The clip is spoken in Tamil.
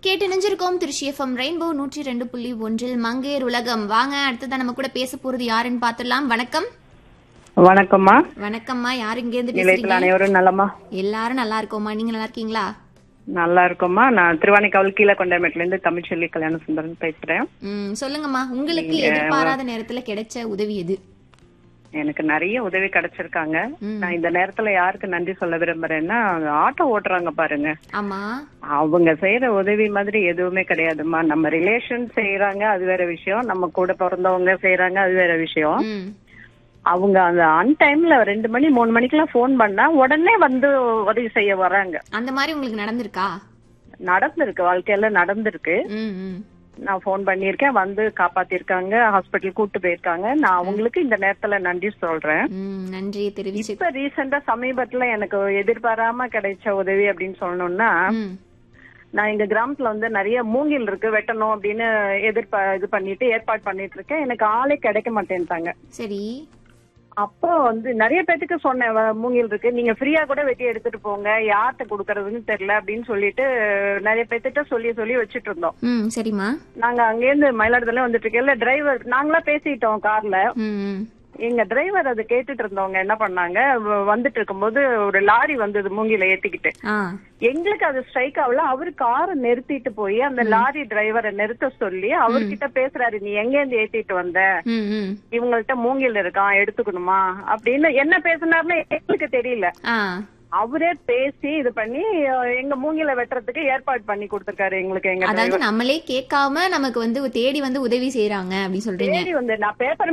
கேட்டு நினைஞ்சிருக்கோம் திருச்சி எஃப்எம் ரெயின்போ நூற்றி ரெண்டு புள்ளி ஒன்றில் மங்கையர் உலகம் வாங்க அடுத்ததான் நம்ம கூட பேச போறது யாருன்னு பார்த்துடலாம் வணக்கம் வணக்கம்மா வணக்கம்மா யார் இங்க இருந்து நிலையத்தில் பேசுறீங்க அனைவரும் நலமா எல்லாரும் நல்லா இருக்கோம்மா நீங்க நல்லா இருக்கீங்களா நல்லா இருக்கோம்மா நான் திருவானைக்காவல் கீழே கொண்டமேட்ல இருந்து தமிழ்ச்செல்வி கல்யாண சுந்தரன் பேசுறேன் ம் சொல்லுங்கம்மா உங்களுக்கு எதிர்பாராத நேரத்துல கிடைச்ச உதவி எது எனக்கு நிறைய உதவி கிடைச்சிருக்காங்க ம். நான் இந்த நேரத்துல யாருக்கு நன்றி சொல்ல விரும்புறேன்னா ஆட்டோ ஓட்டுறாங்க பாருங்க ஆமா அவங்க செய்யற உதவி மாதிரி எதுவுமே கிடையாதும்மா நம்ம ரிலேஷன் செய்யறாங்க அது வேற விஷயம் நம்ம கூட பிறந்தவங்க செய்யறாங்க அது வேற விஷயம் ம் அவங்க அந்த அன் டைம்ல ரெண்டு மணி மூணு மணிக்கெல்லாம் ஃபோன் பண்ணா உடனே வந்து உதவி செய்ய வராங்க அந்த மாதிரி உங்களுக்கு நடந்திருக்கா நடந்திருக்கு வாழ்க்கையில நடந்திருக்கு ம் ம் நான் ஃபோன் பண்ணியிருக்கேன் வந்து காப்பாத்திருக்காங்க ஹாஸ்பிட்டல் கூட்டு போயிருக்காங்க நான் அவங்களுக்கு இந்த நேரத்துல நன்றி சொல்றேன் ம் நன்றி தெரிவிச்சு இப்ப ரீசெண்டா சமீபத்துல எனக்கு எதிர்பாராம கிடைச்ச உதவி அப்படின்னு சொல்லணும்னா ம் நான் எங்க கிராமத்துல வந்து நிறைய மூங்கில் இருக்கு வெட்டணும் அப்படின்னு எதிர்பா இது பண்ணிட்டு ஏற்பாடு பண்ணிட்டு இருக்கேன் எனக்கு ஆளே கிடைக்க மாட்டேன்ட்டாங்க சரி அப்போ வந்து நிறைய பேத்துக்கு சொன்னேன் "வ- மூங்கில் இருக்கு நீங்க ஃப்ரீயா கூட வெட்டி எடுத்துட்டு போங்க யார்கிட்ட கொடுக்கறதுன்னு தெரியல அப்படின்னு சொல்லிட்டு நிறைய பேத்துட்ட சொல்லி சொல்லி வச்சிட்டு இருந்தோம் ம் சரிம்மா நாங்க அங்கேருந்து மயிலாடுதுறை வந்துட்டு இருக்கேன் டிரைவர் நாங்களா பேசிட்டோம் கார்ல ம் ம் எங்க டிரைவர் அதை கேட்டுட்டு இருந்தவங்க என்ன பண்ணாங்க வ- வந்துட்டு இருக்கும்போது ஒரு லாரி வந்தது மூங்கில ஏத்திக்கிட்டு ஆ எங்களுக்கு அது ஸ்ட்ரைக் ஆகல அவரு காரை நிறுத்திட்டு போய் அந்த லாரி டிரைவரை நிறுத்த சொல்லி அவர்கிட்ட பேசுறாரு நீ எங்க இருந்து ஏத்திட்டு வந்த ம் ம் இவங்கள்ட்ட மூங்கில் இருக்கான் எடுத்துக்கணுமா அப்படின்னு என்ன பேசினாருன்னு எங்களுக்கு தெரியல ஆ அவரே பேசி இது பண்ணி அஹ், எங்க மூங்கில வெட்டுறதுக்கு ஏற்பாடு பண்ணி கொடுத்திருக்காரு எங்களுக்கு எங்க அதாவது நம்மளே கேட்காம நமக்கு வந்து தேடி வந்து உதவி செய்யறாங்க அப்படின்னு சொல்றீங்க தேடி வந்து நான் பேப்பர்